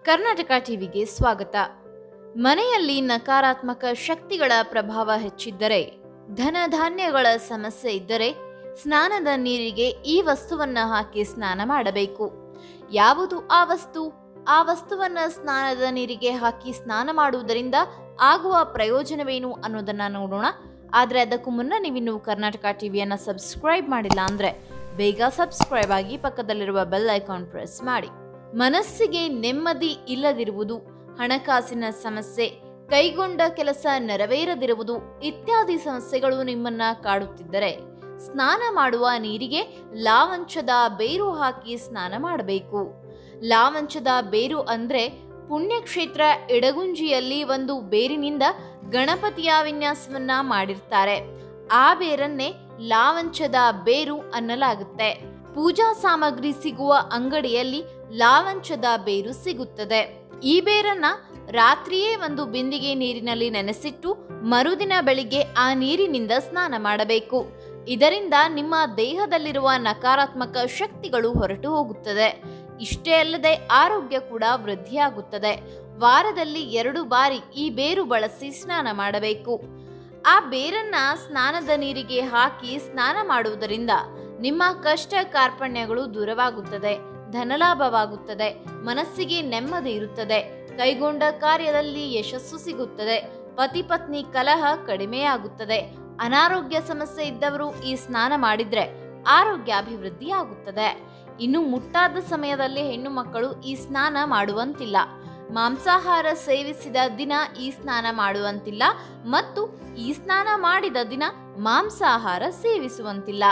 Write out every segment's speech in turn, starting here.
ಕರ್ನಾಟಕ ಟಿವಿಗೆ ಸ್ವಾಗತ ಮನೆಯಲ್ಲಿ ನಕಾರಾತ್ಮಕ ಶಕ್ತಿಗಳ ಪ್ರಭಾವ ಹೆಚ್ಚಿದ್ದರೆ ಧನಧಾನ್ಯಗಳ ಸಮಸ್ಯೆ ಇದ್ದರೆ ಸ್ನಾನದ ನೀರಿಗೆ ಈ ವಸ್ತುವನ್ನ ಹಾಕಿ ಸ್ನಾನ ಮಾಡಬೇಕು ಯಾವುದು ಆ ವಸ್ತು ಆ ವಸ್ತುವನ್ನ ಸ್ನಾನದ ನೀರಿಗೆ ಹಾಕಿ ಸ್ನಾನ ಮಾಡುವುದರಿಂದ ಆಗುವ ಪ್ರಯೋಜನವೇನು ಅನ್ನೋದನ್ನ ನೋಡೋಣ ಆದರೆ ಅದಕ್ಕೂ ಮುನ್ನ ನೀವಿನ್ನು ಕರ್ನಾಟಕ ಟಿವಿಯನ್ನ ಸಬ್ಸ್ಕ್ರೈಬ್ ಮಾಡಿಲ್ಲ ಅಂದ್ರೆ ಬೇಗ ಸಬ್ಸ್ಕ್ರೈಬ್ ಆಗಿ ಪಕ್ಕದಲ್ಲಿರುವ ಬೆಲ್ ಐಕಾನ್ ಪ್ರೆಸ್ ಮಾಡಿ ಮನಸ್ಸಿಗೆ ನೆಮ್ಮದಿ ಇಲ್ಲದಿರುವುದು ಹಣಕಾಸಿನ ಸಮಸ್ಯೆ ಕೈಗೊಂಡ ಕೆಲಸ ನೆರವೇರದಿರುವುದು ಇತ್ಯಾದಿ ಸಮಸ್ಯೆಗಳು ನಿಮ್ಮನ್ನ ಕಾಡುತ್ತಿದ್ದರೆ ಸ್ನಾನ ಮಾಡುವ ನೀರಿಗೆ ಲಾವಂಚದ ಬೇರು ಹಾಕಿ ಸ್ನಾನ ಮಾಡಬೇಕು ಲಾವಂಚದ ಬೇರು ಅಂದ್ರೆ ಪುಣ್ಯಕ್ಷೇತ್ರ ಎಡಗುಂಜಿಯಲ್ಲಿ ಒಂದು ಬೇರಿನಿಂದ ಗಣಪತಿಯ ವಿನ್ಯಾಸವನ್ನ ಮಾಡಿರ್ತಾರೆ ಆ ಬೇರನ್ನೇ ಲಾವಂಚದ ಬೇರು ಅನ್ನಲಾಗುತ್ತೆ ಪೂಜಾ ಸಾಮಗ್ರಿ ಸಿಗುವ ಅಂಗಡಿಯಲ್ಲಿ ಲಾವಂಚದ ಬೇರು ಸಿಗುತ್ತದೆ ಈ ಬೇರನ್ನ ರಾತ್ರಿಯೇ ಒಂದು ಬಿಂದಿಗೆ ನೀರಿನಲ್ಲಿ ನೆನೆಸಿಟ್ಟು ಮರುದಿನ ಬೆಳಿಗ್ಗೆ ಆ ನೀರಿನಿಂದ ಸ್ನಾನ ಮಾಡಬೇಕು ಇದರಿಂದ ನಿಮ್ಮ ದೇಹದಲ್ಲಿರುವ ನಕಾರಾತ್ಮಕ ಶಕ್ತಿಗಳು ಹೊರಟು ಹೋಗುತ್ತದೆ ಇಷ್ಟೇ ಅಲ್ಲದೆ ಆರೋಗ್ಯ ಕೂಡ ವೃದ್ಧಿಯಾಗುತ್ತದೆ ವಾರದಲ್ಲಿ ಎರಡು ಬಾರಿ ಈ ಬೇರು ಬಳಸಿ ಸ್ನಾನ ಮಾಡಬೇಕು ಆ ಬೇರನ್ನ ಸ್ನಾನದ ನೀರಿಗೆ ಹಾಕಿ ಸ್ನಾನ ಮಾಡುವುದರಿಂದ ನಿಮ್ಮ ಕಷ್ಟ ಕಾರ್ಪಣ್ಯಗಳು ದೂರವಾಗುತ್ತದೆ ಧನಲಾಭವಾಗುತ್ತದೆ ಮನಸ್ಸಿಗೆ ನೆಮ್ಮದಿ ಇರುತ್ತದೆ ಕೈಗೊಂಡ ಕಾರ್ಯದಲ್ಲಿ ಯಶಸ್ಸು ಸಿಗುತ್ತದೆ ಪತಿ ಪತ್ನಿ ಕಲಹ ಕಡಿಮೆಯಾಗುತ್ತದೆ ಅನಾರೋಗ್ಯ ಸಮಸ್ಯೆ ಇದ್ದವರು ಈ ಸ್ನಾನ ಮಾಡಿದ್ರೆ ಆರೋಗ್ಯ ಅಭಿವೃದ್ಧಿ ಆಗುತ್ತದೆ ಇನ್ನು ಮುಟ್ಟಾದ ಸಮಯದಲ್ಲಿ ಹೆಣ್ಣು ಮಕ್ಕಳು ಈ ಸ್ನಾನ ಮಾಡುವಂತಿಲ್ಲ ಮಾಂಸಾಹಾರ ಸೇವಿಸಿದ ದಿನ ಈ ಸ್ನಾನ ಮಾಡುವಂತಿಲ್ಲ ಮತ್ತು ಈ ಸ್ನಾನ ಮಾಡಿದ ದಿನ ಮಾಂಸಾಹಾರ ಸೇವಿಸುವಂತಿಲ್ಲ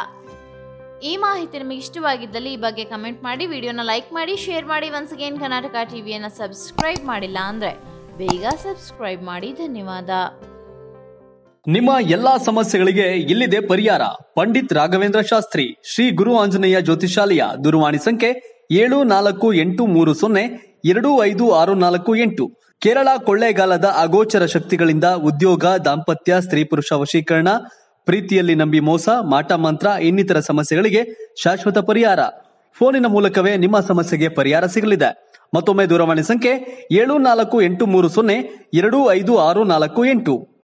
ಈ ಮಾಹಿತಿ ನಿಮಗೆ ಇಷ್ಟವಾಗಿದ್ದಲ್ಲಿ ಈ ಬಗ್ಗೆ ಕಮೆಂಟ್ ಮಾಡಿ ವಿಡಿಯೋನ ಲೈಕ್ ಮಾಡಿ ಶೇರ್ ಮಾಡಿ ಒನ್ಸ್ ಅಗೇನ್ ಕರ್ನಾಟಕ ಟಿವಿಯನ್ನು ಸಬ್ಸ್ಕ್ರೈಬ್ ಮಾಡಿಲ್ಲ ಅಂದರೆ ಬೇಗ ಸಬ್ಸ್ಕ್ರೈಬ್ ಮಾಡಿ ಧನ್ಯವಾದ ನಿಮ್ಮ ಎಲ್ಲಾ ಸಮಸ್ಯೆಗಳಿಗೆ ಇಲ್ಲಿದೆ ಪರಿಹಾರ ಪಂಡಿತ್ ರಾಘವೇಂದ್ರ ಶಾಸ್ತ್ರಿ ಶ್ರೀ ಗುರು ಆಂಜನೇಯ ಜ್ಯೋತಿಷಾಲಯ ದೂರವಾಣಿ ಸಂಖ್ಯೆ ಏಳು ನಾಲ್ಕು ಎಂಟು ಮೂರು ಸೊನ್ನೆ ಎರಡು ಐದು ಆರು ನಾಲ್ಕು ಎಂಟು ಕೇರಳ ಕೊಳ್ಳೇಗಾಲದ ಅಗೋಚರ ಶಕ್ತಿಗಳಿಂದ ಉದ್ಯೋಗ ದಾಂಪತ್ಯ ಸ್ತ್ರೀ ಪುರುಷ ವಶೀಕರಣ ಪ್ರೀತಿಯಲ್ಲಿ ನಂಬಿ ಮೋಸ ಮಾಟ ಮಂತ್ರ ಇನ್ನಿತರ ಸಮಸ್ಯೆಗಳಿಗೆ ಶಾಶ್ವತ ಪರಿಹಾರ ಫೋನಿನ ಮೂಲಕವೇ ನಿಮ್ಮ ಸಮಸ್ಯೆಗೆ ಪರಿಹಾರ ಸಿಗಲಿದೆ ಮತ್ತೊಮ್ಮೆ ದೂರವಾಣಿ ಸಂಖ್ಯೆ ಏಳು ನಾಲ್ಕು ಎಂಟು ಮೂರು ಸೊನ್ನೆ ಎರಡು ಐದು ಆರು ನಾಲ್ಕು ಎಂಟು